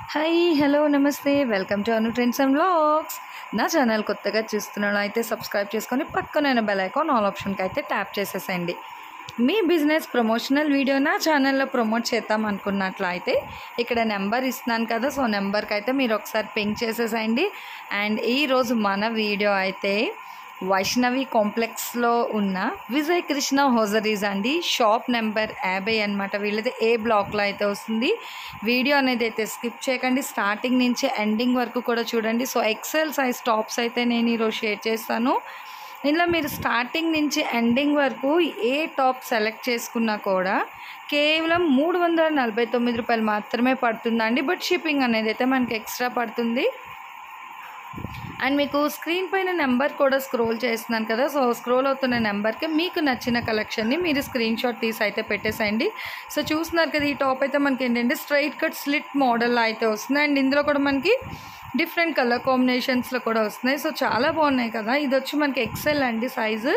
hi hello నమస్తే welcome to Anu trends and vlogs నా ఛానల్ కొత్తగా చూస్తున్నాను అయితే సబ్స్క్రైబ్ చేసుకొని పక్కనైన బెల్ ఐకాన్ ఆల్ ఆప్షన్కి అయితే ట్యాప్ చేసేసండి మీ బిజినెస్ ప్రమోషనల్ వీడియో నా ఛానల్లో ప్రమోట్ చేద్దాం అనుకున్నట్లయితే ఇక్కడ నెంబర్ ఇస్తున్నాను కదా సో నెంబర్కి అయితే మీరు ఒకసారి పింక్ చేసేసేయండి అండ్ ఈరోజు మన వీడియో అయితే వైష్ణవి కాంప్లెక్స్లో ఉన్న విజయ్ కృష్ణ హోజరీస్ అండి షాప్ నెంబర్ యాభై అనమాట వీళ్ళది ఏ బ్లాక్లో అయితే వస్తుంది వీడియో అనేది అయితే స్కిప్ చేయకండి స్టార్టింగ్ నుంచి ఎండింగ్ వరకు కూడా చూడండి సో ఎక్సెల్ సైజ్ టాప్స్ అయితే నేను ఈరోజు షేర్ చేస్తాను ఇందులో మీరు స్టార్టింగ్ నుంచి ఎండింగ్ వరకు ఏ టాప్ సెలెక్ట్ చేసుకున్నా కూడా కేవలం మూడు వందల నలభై తొమ్మిది రూపాయలు మాత్రమే పడుతుందండి బట్ షిప్పింగ్ అనేది అయితే మనకి ఎక్స్ట్రా పడుతుంది అండ్ మీకు స్క్రీన్ పైన నెంబర్ కూడా స్క్రోల్ చేస్తున్నాను కదా సో స్క్రోల్ అవుతున్న నెంబర్కి మీకు నచ్చిన కలెక్షన్ని మీరు స్క్రీన్ షాట్ తీసి అయితే పెట్టేసేయండి సో చూస్తున్నారు కదా ఈ టాప్ అయితే మనకి ఏంటంటే స్ట్రైట్ కట్ స్లిట్ మోడల్ అయితే వస్తుంది అండ్ ఇందులో కూడా మనకి డిఫరెంట్ కలర్ కాంబినేషన్స్లో కూడా వస్తున్నాయి సో చాలా బాగున్నాయి కదా ఇది వచ్చి మనకి ఎక్సెల్ అండి సైజు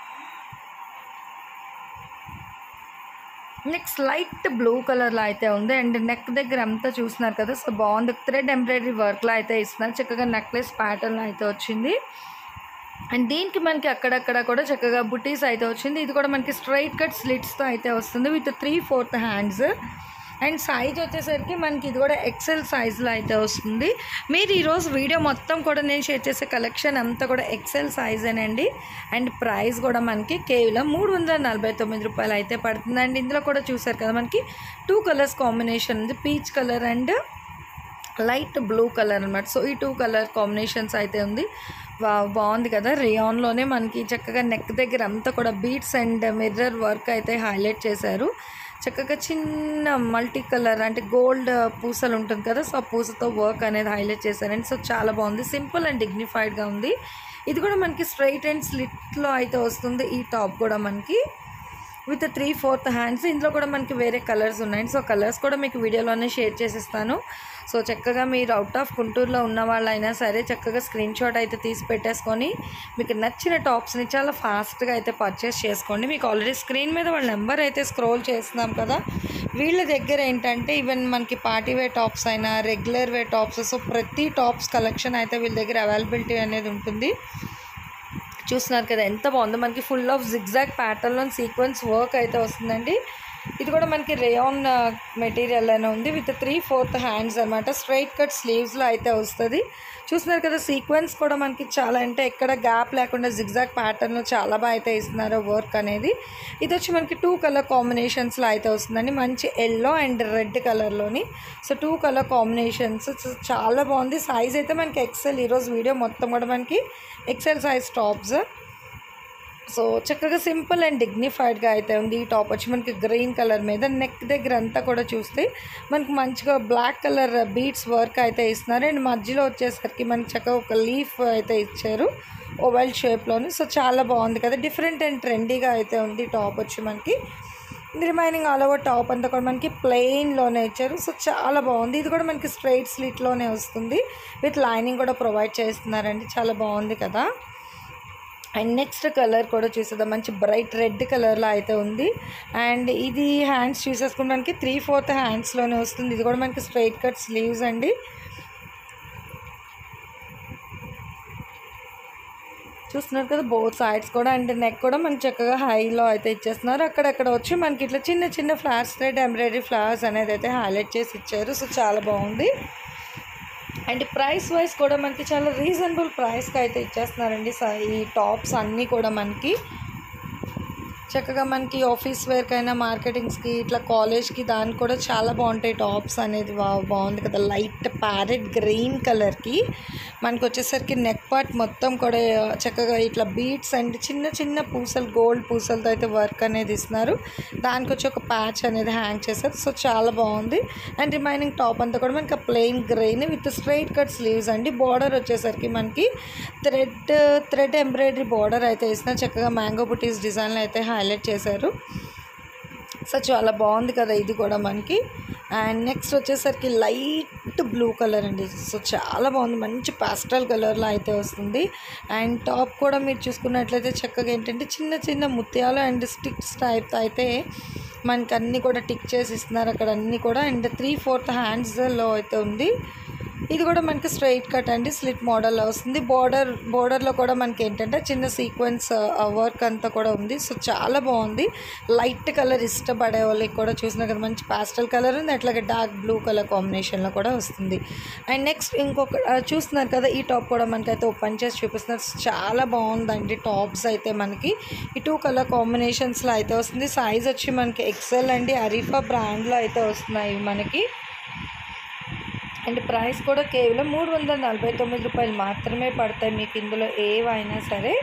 నెక్స్ట్ లైట్ బ్లూ కలర్లో అయితే ఉంది అండ్ నెక్ దగ్గర అంతా చూస్తున్నారు కదా సో బాగుంది థ్రెడ్ ఎంబ్రాయిడరీ వర్క్లో అయితే ఇస్తున్నారు చక్కగా నెక్లెస్ ప్యాటర్న్ అయితే వచ్చింది అండ్ దీనికి మనకి అక్కడక్కడ కూడా చక్కగా బుటీస్ అయితే వచ్చింది ఇది కూడా మనకి స్ట్రైట్ కట్ స్లిట్స్తో అయితే వస్తుంది with three fourth hands and size వచ్చేసరికి మనకి ఇది కూడా ఎక్సెల్ సైజ్లో అయితే వస్తుంది మీరు ఈరోజు వీడియో మొత్తం కూడా నేను షేర్ చేసే కలెక్షన్ అంతా కూడా ఎక్సెల్ సైజేనండి అండ్ ప్రైస్ కూడా మనకి కేవలం మూడు వందల నలభై తొమ్మిది రూపాయలు అయితే పడుతుంది అండ్ ఇందులో కూడా చూసారు కదా మనకి టూ కలర్స్ కాంబినేషన్ ఉంది peach colour and light blue colour అనమాట సో ఈ టూ కలర్ కాంబినేషన్స్ అయితే ఉంది వా బాగుంది కదా రేయాన్లోనే మనకి చక్కగా నెక్ దగ్గర అంతా కూడా బీట్స్ అండ్ మిర్రర్ వర్క్ అయితే హైలైట్ చేశారు చక్కగా చిన్న మల్టీ కలర్ అంటే గోల్డ్ పూసలు ఉంటుంది కదా సో ఆ పూసతో వర్క్ అనేది హైలైట్ చేశారండి సో చాలా బాగుంది సింపుల్ అండ్ డిగ్నిఫైడ్గా ఉంది ఇది కూడా మనకి స్ట్రైట్ అండ్ స్లిట్లో అయితే వస్తుంది ఈ టాప్ కూడా మనకి విత్ త్రీ ఫోర్త్ హ్యాండ్స్ ఇందులో కూడా మనకి వేరే కలర్స్ ఉన్నాయి సో కలర్స్ కూడా మీకు వీడియోలోనే షేర్ చేసిస్తాను సో చక్కగా మీరు అవుట్ ఆఫ్ గుంటూరులో ఉన్న వాళ్ళైనా సరే చక్కగా స్క్రీన్ షాట్ అయితే తీసి పెట్టేసుకొని మీకు నచ్చిన టాప్స్ని చాలా ఫాస్ట్గా అయితే పర్చేస్ చేసుకోండి మీకు ఆల్రెడీ స్క్రీన్ మీద వాళ్ళ నెంబర్ అయితే స్క్రోల్ చేస్తున్నాం కదా వీళ్ళ దగ్గర ఏంటంటే ఈవెన్ మనకి పార్టీ వేర్ టాప్స్ అయినా రెగ్యులర్ వేర్ టాప్స్ సో ప్రతి టాప్స్ కలెక్షన్ అయితే వీళ్ళ దగ్గర అవైలబిలిటీ అనేది ఉంటుంది చూస్తున్నారు కదా ఎంత బాగుందో మనకి ఫుల్ ఆఫ్ జిగ్జాగ్ ప్యాటర్న్లో సీక్వెన్స్ వర్క్ అయితే వస్తుందండి ఇది కూడా మనకి రేయాన్ మెటీరియల్ అనే ఉంది విత్ త్రీ ఫోర్త్ హ్యాండ్స్ అనమాట స్ట్రైట్ కట్ స్లీవ్స్లో అయితే వస్తుంది చూస్తున్నారు కదా సీక్వెన్స్ కూడా మనకి చాలా అంటే ఎక్కడ గ్యాప్ లేకుండా జిగ్జాగ్ ప్యాటర్న్లో చాలా బాగా అయితే ఇస్తున్నారు వర్క్ అనేది ఇది వచ్చి మనకి టూ కలర్ కాంబినేషన్స్లో అయితే వస్తుందండి మంచి ఎల్లో అండ్ రెడ్ కలర్లోని సో టూ కలర్ కాంబినేషన్స్ చాలా బాగుంది సైజ్ అయితే మనకి ఎక్సెల్ ఈరోజు వీడియో మొత్తం కూడా మనకి ఎక్సెల్ సైజ్ టాప్స్ సో చక్కగా సింపుల్ అండ్ డిగ్నిఫైడ్గా అయితే ఉంది ఈ టాప్ వచ్చి మనకి గ్రీన్ కలర్ మీద నెక్ దగ్గర అంతా కూడా చూస్తే మనకి మంచిగా బ్లాక్ కలర్ బీట్స్ వర్క్ అయితే ఇస్తున్నారు అండ్ మధ్యలో వచ్చేసరికి మనకి చక్కగా ఒక లీఫ్ అయితే ఇచ్చారు ఓవెల్ షేప్లోని సో చాలా బాగుంది కదా డిఫరెంట్ అండ్ ట్రెండీగా అయితే ఉంది టాప్ వచ్చి మనకి రిమైనింగ్ ఆల్ ఓవర్ టాప్ అంతా కూడా మనకి ప్లెయిన్లోనే ఇచ్చారు సో చాలా బాగుంది ఇది కూడా మనకి స్ట్రైట్ స్లిట్లోనే వస్తుంది విత్ లైనింగ్ కూడా ప్రొవైడ్ చేస్తున్నారండి చాలా బాగుంది కదా అండ్ నెక్స్ట్ కలర్ కూడా చూసేద్దాం మంచి బ్రైట్ రెడ్ కలర్లో అయితే ఉంది అండ్ ఇది హ్యాండ్స్ చూసేసుకుంటే మనకి త్రీ ఫోర్త్ హ్యాండ్స్లోనే వస్తుంది ఇది కూడా మనకి స్ట్రైట్ కట్ స్లీవ్స్ అండి చూస్తున్నారు కదా బోత్ సైడ్స్ కూడా అండ్ నెక్ కూడా మనకి చక్కగా హైలో అయితే ఇచ్చేస్తున్నారు అక్కడక్కడ వచ్చి మనకి ఇట్లా చిన్న చిన్న ఫ్లవర్స్ థ్రెడ్ ఎంబ్రాయిడరీ ఫ్లవర్స్ అనేది అయితే హైలైట్ చేసి ఇచ్చారు సో చాలా బాగుంది అండ్ ప్రైస్ వైజ్ కూడా మనకి చాలా రీజనబుల్ ప్రైస్కి అయితే ఇచ్చేస్తున్నారండి స- ఈ టాప్స్ అన్నీ కూడా మనకి చక్కగా మనకి ఆఫీస్ వేర్కైనా మార్కెటింగ్స్కి ఇట్లా కాలేజ్కి దానికి కూడా చాలా బాగుంటాయి టాప్స్ అనేది బా బాగుంది కదా లైట్ ప్యారెట్ గ్రీన్ కలర్కి మనకు వచ్చేసరికి నెక్ పార్ట్ మొత్తం కూడా చక్కగా ఇట్లా బీట్స్ అండ్ చిన్న చిన్న పూసలు గోల్డ్ పూసలతో అయితే వర్క్ అనేది ఇస్తున్నారు దానికి వచ్చి ఒక ప్యాచ్ అనేది హ్యాంగ్ చేశారు సో చాలా బాగుంది అండ్ రిమైనింగ్ టాప్ అంతా కూడా మనకి plain green with straight cut sleeves అండి బార్డర్ వచ్చేసరికి మనకి థ్రెడ్ థ్రెడ్ ఎంబ్రాయిడరీ బార్డర్ అయితే ఇస్తున్నారు చక్కగా మ్యాంగో బుటీస్ డిజైన్లు అయితే హైలైట్ చేశారు సో చాలా బాగుంది కదా ఇది కూడా మనకి అండ్ నెక్స్ట్ వచ్చేసరికి లైట్ బ్లూ కలర్ అండి సో చాలా బాగుంది మంచి పాస్టల్ కలర్లో అయితే వస్తుంది అండ్ టాప్ కూడా మీరు చూసుకున్నట్లయితే చక్కగా ఏంటంటే చిన్న చిన్న ముత్యాలు అండ్ స్టిక్స్ టైప్ అయితే మనకి అన్నీ కూడా టిక్ చేసి ఇస్తున్నారు అక్కడ అన్నీ కూడా అండ్ త్రీ ఫోర్త్ హ్యాండ్స్లో అయితే ఉంది ఇది కూడా మనకి స్ట్రైట్ కట్ అండి స్లిట్ మోడల్లో వస్తుంది బోర్డర్ బోర్డర్లో కూడా మనకి ఏంటంటే చిన్న సీక్వెన్స్ వర్క్ అంతా కూడా ఉంది సో చాలా బాగుంది లైట్ కలర్ ఇష్టపడే వాళ్ళకి కూడా చూసినా కదా మంచి పాస్టల్ కలర్ ఉంది అట్లాగే డార్క్ బ్లూ కలర్ కాంబినేషన్లో కూడా వస్తుంది అండ్ నెక్స్ట్ ఇంకొక ఆ, చూస్తున్నారు కదా ఈ టాప్ కూడా మనకైతే ఓపెన్ చేసి చూపిస్తున్నారు చాలా బాగుందండి టాప్స్ అయితే మనకి ఈ టూ కలర్ కాంబినేషన్స్లో అయితే వస్తుంది సైజ్ వచ్చి మనకి ఎక్సెల్ అండి అరీఫా బ్రాండ్లో అయితే వస్తున్నాయి మనకి అండ్ ప్రైస్ కూడా కేవలం మూడు వందల నలభై తొమ్మిది రూపాయలు మాత్రమే పడతాయి మీకు ఇందులో ఏవైనా సరే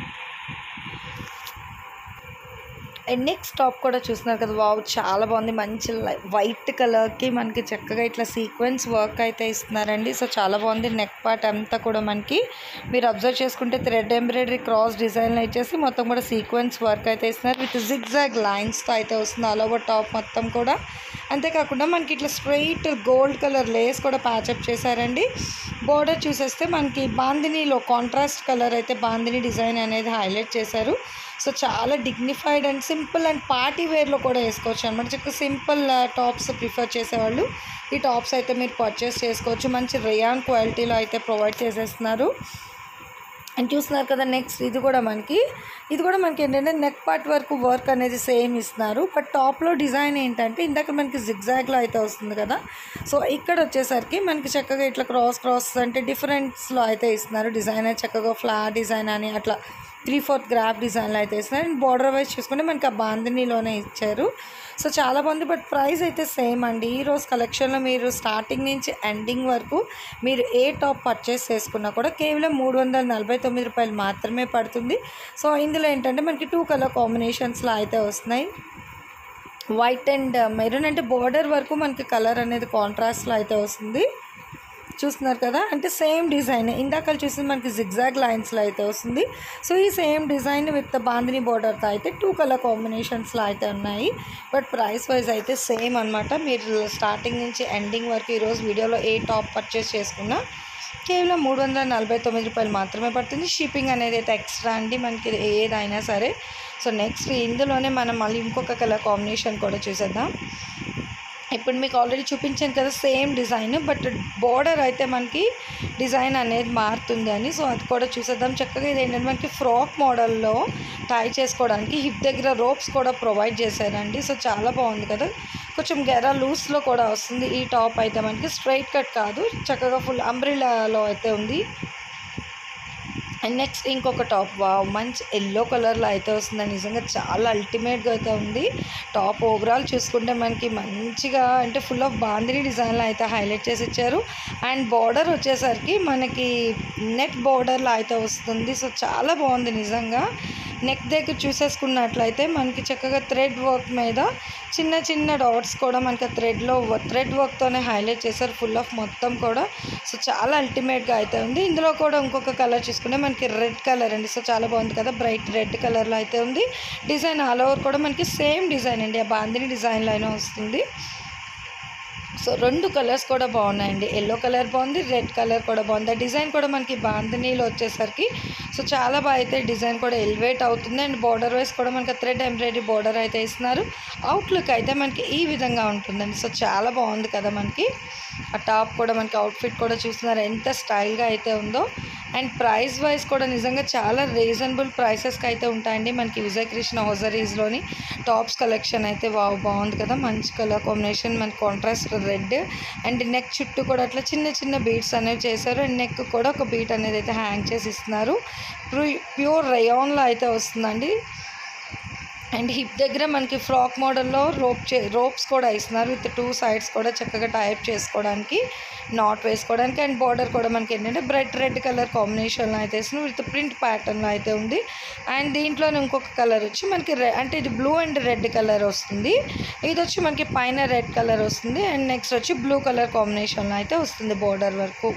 అండ్ నెక్స్ట్ టాప్ కూడా చూస్తున్నారు కదా వావ్ చాలా బాగుంది మంచి వైట్ కలర్కి మనకి చక్కగా ఇట్లా సీక్వెన్స్ వర్క్ అయితే ఇస్తున్నారండి సో చాలా బాగుంది నెక్ పార్ట్ అంతా కూడా మనకి మీరు అబ్జర్వ్ చేసుకుంటే థ్రెడ్ ఎంబ్రాయిడరీ క్రాస్ డిజైన్లో ఇచ్చేసి మొత్తం కూడా సీక్వెన్స్ వర్క్ అయితే ఇస్తున్నారు విత్ జిగ్జాగ్ లైన్స్తో అయితే వస్తుంది ఆల్ ఓవర్ టాప్ మొత్తం కూడా అంతేకాకుండా మనకి ఇట్లా స్ట్రైట్ గోల్డ్ కలర్ లేస్ కూడా ప్యాచప్ చేశారండి బోర్డర్ చూసేస్తే మనకి బాందినీలో కాంట్రాస్ట్ కలర్ అయితే బాందిని డిజైన్ అనేది హైలైట్ చేశారు సో చాలా dignified and simple and party వేర్లో కూడా వేసుకోవచ్చు అనమాట చక్కగా సింపుల్ టాప్స్ ప్రిఫర్ చేసేవాళ్ళు ఈ టాప్స్ అయితే మీరు పర్చేస్ చేసుకోవచ్చు మంచి రేయాన్ క్వాలిటీలో అయితే ప్రొవైడ్ చేసేస్తున్నారు అండ్ చూస్తున్నారు కదా నెక్స్ట్ ఇది కూడా మనకి ఇది కూడా మనకి ఏంటంటే నెక్ పార్ట్ వరకు వర్క్ అనేది సేమ్ ఇస్తున్నారు బట్ టాప్లో డిజైన్ ఏంటంటే ఇందాక మనకి జిగ్జాగ్లో అయితే వస్తుంది కదా సో ఇక్కడ వచ్చేసరికి మనకి చక్కగా ఇట్లా క్రాస్ క్రాస్ అంటే డిఫరెంట్స్లో అయితే ఇస్తున్నారు డిజైన్ చక్కగా ఫ్లాట్ డిజైన్ అని అట్లా త్రీ ఫోర్త్ గ్రాఫ్ డిజైన్లో అయితే ఇస్తున్నారు అండ్ బార్డర్ వైజ్ చూసుకుంటే మనకి ఆ బాందినీలోనే ఇచ్చారు సో చాలా బాగుంది బట్ ప్రైస్ అయితే సేమ్ అండి ఈ రోజు కలెక్షన్లో మీరు స్టార్టింగ్ నుంచి ఎండింగ్ వరకు మీరు ఏ టాప్ పర్చేస్ చేసుకున్నా కూడా కేవలం మూడు వందల నలభై తొమ్మిది రూపాయలు మాత్రమే పడుతుంది సో ఇందులో ఏంటంటే మనకి టూ కలర్ కాంబినేషన్స్లో అయితే వస్తున్నాయి వైట్ అండ్ మెరూన్ అంటే బోర్డర్ వరకు మనకి కలర్ అనేది కాంట్రాస్ట్లో అయితే వస్తుంది చూస్తున్నారు కదా అంటే సేమ్ డిజైన్ ఇందాక చూసింది మనకి జిగ్జాగ్ లైన్స్లో అయితే వస్తుంది సో ఈ సేమ్ డిజైన్ విత్ బాందిని బోర్డర్తో అయితే టూ కలర్ కాంబినేషన్స్లో అయితే ఉన్నాయి బట్ ప్రైస్ వైజ్ అయితే సేమ్ అనమాట మీరు స్టార్టింగ్ నుంచి ఎండింగ్ వరకు ఈరోజు వీడియోలో ఏ టాప్ పర్చేస్ చేసుకున్నా కేవలం మూడు వందల నలభై తొమ్మిది రూపాయలు మాత్రమే పడుతుంది షిప్పింగ్ అనేది అయితే ఎక్స్ట్రా అండి మనకి ఏదైనా సరే సో నెక్స్ట్ ఇందులోనే మనం మళ్ళీ ఇంకొక కలర్ కాంబినేషన్ కూడా చూసేద్దాం ఇప్పుడు మీకు ఆల్రెడీ చూపించాను కదా సేమ్ డిజైన్ బట్ బోర్డర్ అయితే మనకి డిజైన్ అనేది మారుతుంది అని సో అది కూడా చూసేద్దాం చక్కగా ఇది ఏంటంటే మనకి ఫ్రాక్ మోడల్లో టై చేసుకోవడానికి హిప్ దగ్గర రోప్స్ కూడా ప్రొవైడ్ చేశారండి సో చాలా బాగుంది కదా కొంచెం గెరా లూస్లో కూడా వస్తుంది ఈ టాప్ అయితే మనకి స్ట్రైట్ కట్ కాదు చక్కగా ఫుల్ అంబ్రిలాలో అయితే ఉంది అండ్ నెక్స్ట్ ఇంకొక టాప్ వావ్ మంచి ఎల్లో కలర్లో అయితే వస్తుంది నిజంగా చాలా అల్టిమేట్గా అయితే ఉంది టాప్ ఓవరాల్ చూసుకుంటే మనకి మంచిగా అంటే ఫుల్ ఆఫ్ బాందిని డిజైన్లో అయితే హైలైట్ చేసి ఇచ్చారు అండ్ బార్డర్ వచ్చేసరికి మనకి నెట్ బార్డర్లో అయితే వస్తుంది సో చాలా బాగుంది నిజంగా నెక్ దగ్గర చూసేసుకున్నట్లయితే మనకి చక్కగా థ్రెడ్ వర్క్ మీద చిన్న చిన్న డాట్స్ కూడా మనకి ఆ థ్రెడ్లో థ్రెడ్ వర్క్తోనే హైలైట్ చేశారు ఫుల్ ఆఫ్ మొత్తం కూడా సో చాలా అల్టిమేట్గా అయితే ఉంది ఇందులో కూడా ఇంకొక కలర్ చూసుకుంటే మనకి రెడ్ కలర్ అండి సో చాలా బాగుంది కదా బ్రైట్ రెడ్ కలర్లో అయితే ఉంది డిజైన్ ఆల్ ఓవర్ కూడా మనకి సేమ్ డిజైన్ అండి ఆ బాందిని డిజైన్లో అయినా వస్తుంది సో రెండు కలర్స్ కూడా బాగున్నాయండి ఎల్లో కలర్ బాగుంది రెడ్ కలర్ కూడా బాగుంది ఆ డిజైన్ కూడా మనకి బాంధనీలో వచ్చేసరికి సో చాలా బాగా అయితే డిజైన్ కూడా ఎలివేట్ అవుతుంది అండ్ బార్డర్ వైస్ కూడా మనకి థ్రెడ్ ఎంబ్రాయిడరీ బార్డర్ అయితే ఇస్తున్నారు అవుట్లుక్ అయితే మనకి ఈ విధంగా ఉంటుందండి సో చాలా బాగుంది కదా మనకి ఆ టాప్ కూడా మనకి అవుట్ఫిట్ కూడా చూస్తున్నారు ఎంత స్టైల్గా అయితే ఉందో అండ్ ప్రైస్ వైజ్ కూడా నిజంగా చాలా రీజనబుల్ ప్రైసెస్కి అయితే ఉంటాయండి మనకి విజయ్ కృష్ణ హోజరీస్లోని టాప్స్ కలెక్షన్ అయితే బాగా బాగుంది కదా మంచి కలర్ కాంబినేషన్ మనకి కాంట్రాస్ట్ రెడ్ అండ్ నెక్ చుట్టూ కూడా అట్లా చిన్న చిన్న బీట్స్ అనేవి చేశారు అండ్ నెక్ కూడా ఒక బీట్ అనేది అయితే హ్యాంగ్ చేసి ఇస్తున్నారు ప్యూర్ రయాన్లో అయితే వస్తుందండి అండ్ హిప్ దగ్గర మనకి ఫ్రాక్ మోడల్లో రోప్ చే రోప్స్ కూడా ఇస్తున్నారు విత్ టూ సైడ్స్ కూడా చక్కగా టైప్ చేసుకోవడానికి నాట్ వేసుకోవడానికి అండ్ బార్డర్ కూడా మనకి ఏంటంటే బ్రెడ్ రెడ్ కలర్ కాంబినేషన్లో అయితే ఇస్తున్నారు విత్ ప్రింట్ ప్యాటర్న్లో అయితే ఉంది అండ్ దీంట్లోనే ఇంకొక కలర్ వచ్చి మనకి రె అంటే ఇది బ్లూ అండ్ రెడ్ కలర్ వస్తుంది ఇది వచ్చి మనకి పైన రెడ్ కలర్ వస్తుంది అండ్ నెక్స్ట్ వచ్చి బ్లూ కలర్ కాంబినేషన్లో అయితే వస్తుంది బార్డర్ వరకు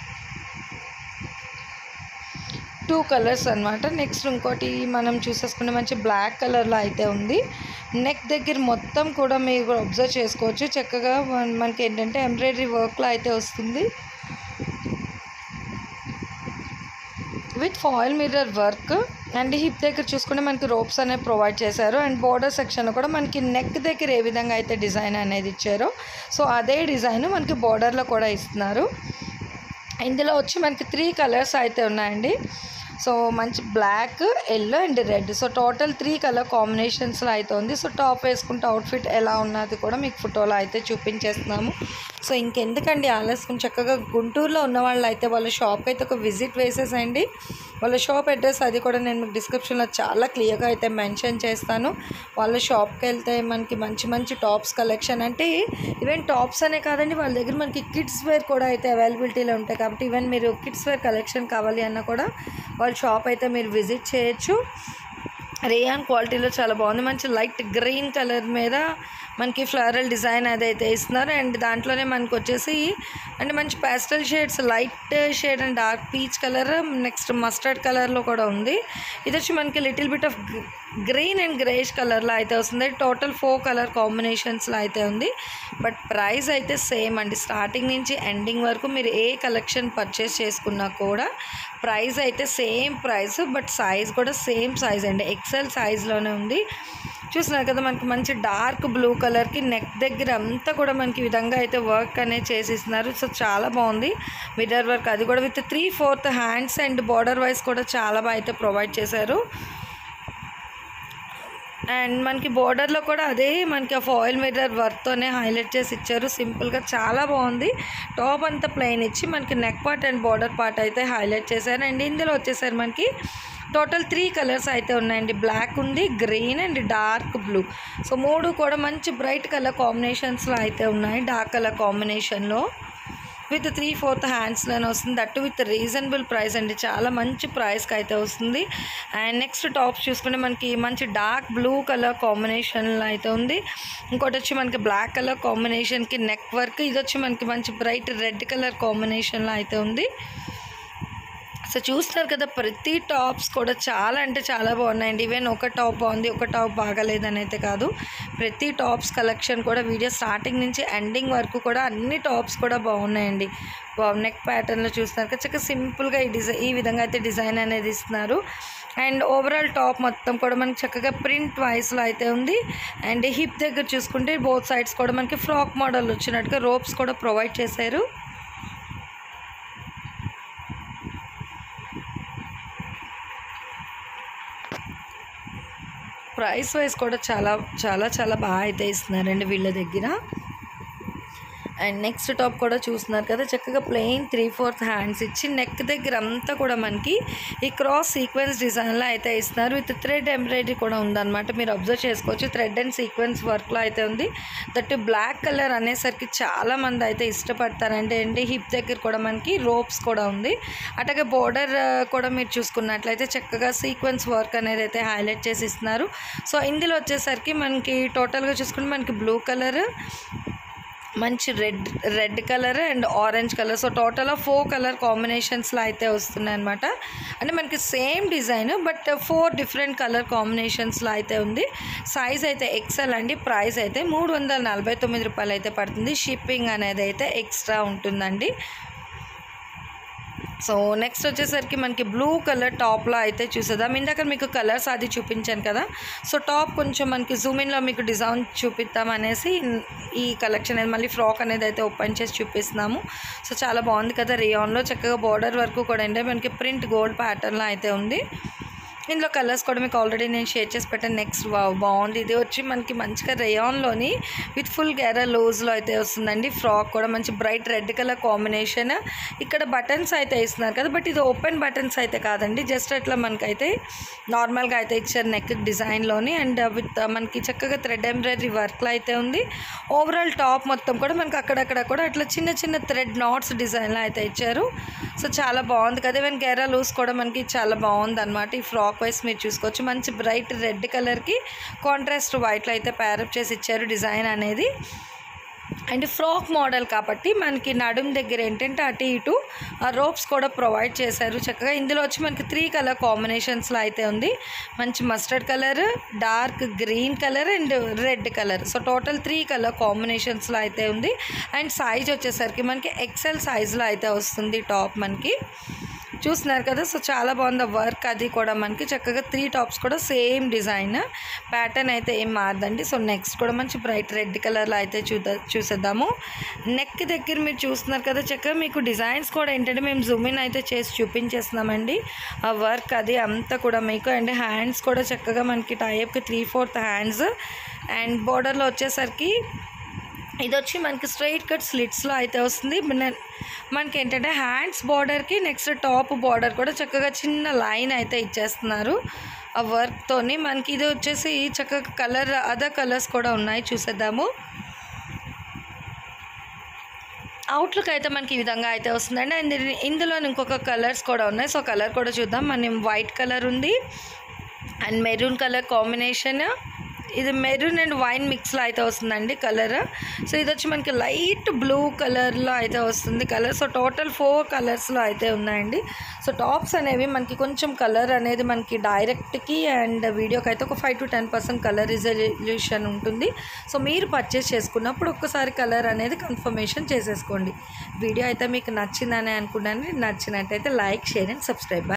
టూ కలర్స్ అనమాట నెక్స్ట్ ఇంకోటి మనం చూసేసుకుంటే మంచి బ్లాక్ కలర్లో అయితే ఉంది నెక్ దగ్గర మొత్తం కూడా మీరు అబ్జర్వ్ చేసుకోవచ్చు చక్కగా మన- మనకి ఏంటంటే ఎంబ్రాయిడరీ వర్క్లో అయితే వస్తుంది with foil mirror work and hip దగ్గర చూసుకుంటే మనకి రోప్స్ అనేవి ప్రొవైడ్ చేశారు అండ్ బోర్డర్ సెక్షన్ కూడా మనకి నెక్ దగ్గర ఏ విధంగా అయితే డిజైన్ అనేది ఇచ్చారో సో అదే డిజైన్ మనకి బోర్డర్లో కూడా ఇస్తున్నారు ఇందులో వచ్చి మనకి త్రీ కలర్స్ అయితే ఉన్నాయండి సో మంచి black yellow and red so total three colour కాంబినేషన్స్లో అయితే ఉంది సో టాప్ వేసుకుంటే అవుట్ఫిట్ ఎలా ఉన్నది కూడా మీకు ఫోటోలో అయితే చూపించేస్తున్నాము సో ఇంకెందుకండి ఆలస్యం చక్కగా గుంటూరులో ఉన్న వాళ్ళు అయితే వాళ్ళ షాప్కి అయితే ఒక విజిట్ వేసేసండి వాళ్ళ షాప్ అడ్రస్ అది కూడా నేను మీకు డిస్క్రిప్షన్లో చాలా క్లియర్గా అయితే మెన్షన్ చేస్తాను వాళ్ళ షాప్కి వెళ్తే మనకి మంచి మంచి టాప్స్ కలెక్షన్ అంటే ఈవెన్ టాప్స్ అనే కాదండి వాళ్ళ దగ్గర మనకి కిడ్స్ వేర్ కూడా అయితే అవైలబిలిటీలో ఉంటాయి కాబట్టి ఈవెన్ మీరు కిడ్స్ వేర్ కలెక్షన్ కావాలి అన్నా కూడా వాళ్ళ షాప్ అయితే మీరు విజిట్ చేయొచ్చు రేయాన్ క్వాలిటీలో చాలా బాగుంది మంచి లైట్ గ్రీన్ కలర్ మీద మనకి ఫ్లవరల్ డిజైన్ అదైతే ఇస్తున్నారు అండ్ దాంట్లోనే మనకు వచ్చేసి అంటే మంచి pastel shades light shade and dark peach colour next mustard కలర్లో కూడా ఉంది ఇది వచ్చి మనకి little bit of green and greyish కలర్లో అయితే వస్తుంది టోటల్ ఫోర్ కలర్ కాంబినేషన్స్లో అయితే ఉంది బట్ ప్రైస్ అయితే సేమ్ అండి స్టార్టింగ్ నుంచి ఎండింగ్ వరకు మీరు ఏ కలెక్షన్ పర్చేస్ చేసుకున్నా కూడా ప్రైస్ అయితే సేమ్ ప్రైస్ బట్ సైజ్ కూడా సేమ్ సైజ్ అండి ఎక్సెల్ సైజ్లోనే ఉంది చూస్తున్నారు కదా మనకి మంచి డార్క్ బ్లూ కలర్కి నెక్ దగ్గర అంతా కూడా మనకి ఈ విధంగా అయితే వర్క్ అనేది చేసిస్తున్నారు సో చాలా బాగుంది మిర్రర్ వర్క్ అది కూడా with three fourth hands and border wise కూడా చాలా బాగా అయితే ప్రొవైడ్ చేశారు అండ్ మనకి బోర్డర్లో కూడా అదే మనకి ఆ ఫాయిల్ మిర్రర్ వర్క్తోనే హైలైట్ చేసి ఇచ్చారు సింపుల్గా చాలా బాగుంది టాప్ అంతా ప్లెయిన్ ఇచ్చి మనకి neck part and border part అయితే హైలైట్ చేశారు అండ్ ఇందులో వచ్చేసరి మనకి టోటల్ త్రీ కలర్స్ అయితే ఉన్నాయండి బ్లాక్ ఉంది green and dark blue so మూడు కూడా మంచి బ్రైట్ కలర్ కాంబినేషన్స్లో అయితే ఉన్నాయి డార్క్ కలర్ కాంబినేషన్లో విత్ త్రీ ఫోర్త్ హ్యాండ్స్లోనే వస్తుంది దట్టు విత్ రీజనబుల్ ప్రైస్ అండి చాలా మంచి ప్రైస్కి అయితే వస్తుంది అండ్ నెక్స్ట్ టాప్ చూసుకుంటే మనకి మంచి డార్క్ బ్లూ కలర్ కాంబినేషన్లో అయితే ఉంది ఇంకోటి వచ్చి మనకి బ్లాక్ కలర్ కాంబినేషన్కి నెక్ వర్క్ ఇది వచ్చి మనకి మంచి బ్రైట్ రెడ్ కలర్ కాంబినేషన్లో అయితే ఉంది సో చూస్తున్నారు కదా ప్రతి టాప్స్ కూడా చాలా అంటే చాలా బాగున్నాయండి ఈవెన్ ఒక టాప్ బాగుంది ఒక టాప్ బాగాలేదని అయితే కాదు ప్రతి టాప్స్ కలెక్షన్ కూడా వీడియో స్టార్టింగ్ నుంచి ఎండింగ్ వరకు కూడా అన్ని టాప్స్ కూడా బాగున్నాయండి నెక్ ప్యాటర్న్లో చూస్తున్నారు కదా చక్కగా సింపుల్గా ఈ డిజైన్ ఈ విధంగా అయితే డిజైన్ అనేది ఇస్తున్నారు అండ్ ఓవరాల్ టాప్ మొత్తం కూడా మనకి చక్కగా ప్రింట్ వైస్లో అయితే ఉంది అండ్ హిప్ దగ్గర చూసుకుంటే బోత్ సైడ్స్ కూడా మనకి ఫ్రాక్ మోడల్ వచ్చినట్టుగా రోప్స్ కూడా ప్రొవైడ్ చేశారు ప్రైస్ వైజ్ కూడా చాలా చాలా చాలా బాగా అయితే ఇస్తున్నారండి వీళ్ళ దగ్గర అండ్ నెక్స్ట్ టాప్ కూడా చూస్తున్నారు కదా చక్కగా ప్లెయిన్ త్రీ ఫోర్త్ హ్యాండ్స్ ఇచ్చి నెక్ దగ్గర అంతా కూడా మనకి ఈ క్రాస్ సీక్వెన్స్ డిజైన్లో అయితే ఇస్తున్నారు విత్ థ్రెడ్ ఎంబ్రాయిడరీ కూడా ఉందన్నమాట మీరు అబ్జర్వ్ చేసుకోవచ్చు థ్రెడ్ అండ్ సీక్వెన్స్ వర్క్లో అయితే ఉంది దట్ బ్లాక్ కలర్ అనేసరికి చాలా మంది అయితే ఇష్టపడతారంటే అండి హిప్ దగ్గర కూడా మనకి రోప్స్ కూడా ఉంది అట్లాగే బోర్డర్ కూడా మీరు చూసుకున్నట్లయితే చక్కగా సీక్వెన్స్ వర్క్ అనేది అయితే హైలైట్ చేసి ఇస్తున్నారు సో ఇందులో వచ్చేసరికి మనకి టోటల్గా చూసుకుంటే మనకి బ్లూ కలర్ మంచి red red colour and orange colour so total four colour కాంబినేషన్స్లో అయితే వస్తున్నాయి అనమాట అంటే మనకి same design but four different colour కాంబినేషన్స్లో అయితే ఉంది సైజ్ అయితే ఎక్సెల్ అండి ప్రైస్ అయితే మూడు వందల నలభై తొమ్మిది రూపాయలు అయితే పడుతుంది షిప్పింగ్ అనేది అయితే ఎక్స్ట్రా ఉంటుందండి సో నెక్స్ట్ వచ్చేసరికి మనకి బ్లూ కలర్ టాప్లో అయితే చూసేద్దాం ఇందాక మీకు కలర్స్ అది చూపించాను కదా సో టాప్ కొంచెం మనకి జూమిన్లో మీకు డిజైన్ చూపిద్దాం అనేసి ఈ కలెక్షన్ అనేది మళ్ళీ ఫ్రాక్ అనేది అయితే ఓపెన్ చేసి చూపిస్తున్నాము సో చాలా బాగుంది కదా రియాన్లో చక్కగా బార్డర్ వరకు కూడా అంటే మనకి ప్రింట్ గోల్డ్ ప్యాటర్న్లో అయితే ఉంది ఇందులో కలర్స్ కూడా మీకు ఆల్రెడీ నేను షేర్ చేసి పెట్టాను నెక్స్ట్ వా బాగుంది ఇది వచ్చి మనకి మంచిగా రేయాన్లోని విత్ ఫుల్ గెరా లోజ్లో అయితే వస్తుందండి ఫ్రాక్ కూడా మంచి బ్రైట్ రెడ్ కలర్ కాంబినేషన్ ఇక్కడ బటన్స్ అయితే ఇస్తున్నారు కదా బట్ ఇది ఓపెన్ బటన్స్ అయితే కాదండి జస్ట్ అట్లా మనకైతే నార్మల్గా అయితే ఇచ్చారు నెక్ డిజైన్లోని అండ్ విత్ మనకి చక్కగా థ్రెడ్ ఎంబ్రాయిడరీ వర్క్లో అయితే ఉంది ఓవరాల్ టాప్ మొత్తం కూడా మనకి అక్కడక్కడ కూడా అట్లా చిన్న చిన్న థ్రెడ్ నాట్స్ డిజైన్లో అయితే ఇచ్చారు సో చాలా బాగుంది కదా ఈవెన్ గెరా లూస్ కూడా మనకి చాలా బాగుంది అనమాట ఈ ఫ్రాక్ వైస్ మీరు చూసుకోవచ్చు మంచి బ్రైట్ రెడ్ కలర్కి కాంట్రాస్ట్ వైట్లో అయితే ప్యారప్ చేసి ఇచ్చారు డిజైన్ అనేది అండ్ ఫ్రాక్ మోడల్ కాబట్టి మనకి నడుం దగ్గర ఏంటంటే అటు ఇటు ఆ రోప్స్ కూడా ప్రొవైడ్ చేశారు చక్కగా ఇందులో వచ్చి మనకి త్రీ కలర్ కాంబినేషన్స్లో అయితే ఉంది మంచి mustard colour dark green colour and red colour so total three colour కాంబినేషన్స్లో అయితే ఉంది అండ్ సైజ్ వచ్చేసరికి మనకి ఎక్సెల్ సైజ్లో అయితే వస్తుంది టాప్ మనకి చూస్తున్నారు కదా సో చాలా బాగుంది వర్క్ అది కూడా మనకి చక్కగా త్రీ టాప్స్ కూడా సేమ్ డిజైన్ ప్యాటర్న్ అయితే ఏం మారదండి సో నెక్స్ట్ కూడా మంచి బ్రైట్ రెడ్ కలర్లో అయితే చూద్దా చూసేద్దాము నెక్ దగ్గర మీరు చూస్తున్నారు కదా చక్కగా మీకు డిజైన్స్ కూడా ఏంటంటే మేము జూమ్ ఇన్ అయితే చేసి చూపించేస్తున్నామండి ఆ వర్క్ అది అంతా కూడా మీకు అండ్ హ్యాండ్స్ కూడా చక్కగా మనకి టైప్కి త్రీ ఫోర్త్ హ్యాండ్స్ అండ్ బోర్డర్లో వచ్చేసరికి ఇది వచ్చి మనకి స్ట్రైట్ కట్ స్లిట్స్లో అయితే వస్తుంది మన- మనకి ఏంటంటే హ్యాండ్స్ బార్డర్కి నెక్స్ట్ టాప్ బార్డర్ కూడా చక్కగా చిన్న లైన్ అయితే ఇచ్చేస్తున్నారు ఆ వర్క్తోని మనకి ఇది వచ్చేసి చక్కగా కలర్ అదర్ కలర్స్ కూడా ఉన్నాయి చూసేద్దాము అవుట్లుక్ అయితే మనకి ఈ విధంగా అయితే వస్తుందండి అండ్ ఇది- ఇందులో ఇంకొక కలర్స్ కూడా ఉన్నాయి సో కలర్ కూడా చూద్దాం మనం వైట్ కలర్ ఉంది అండ్ మెరూన్ కలర్ కాంబినేషన్ ఇది మెరూన్ అండ్ వైన్ మిక్స్లో అయితే వస్తుందండి కలర్ సో ఇది వచ్చి మనకి లైట్ బ్లూ కలర్లో అయితే వస్తుంది కలర్ సో టోటల్ ఫోర్ కలర్స్లో అయితే ఉన్నాయండి సో టాప్స్ అనేవి మనకి కొంచెం కలర్ అనేది మనకి డైరెక్ట్కి అండ్ వీడియోకి అయితే ఒక five to ten percent colour resolution ఉంటుంది సో మీరు పర్చేస్ చేసుకున్నప్పుడు ఒక్కసారి కలర్ అనేది కన్ఫర్మేషన్ చేసేసుకోండి వీడియో అయితే మీకు నచ్చిందని అనుకున్నాను నచ్చినట్టయితే లైక్ షేర్ అండ్ సబ్స్క్రైబ్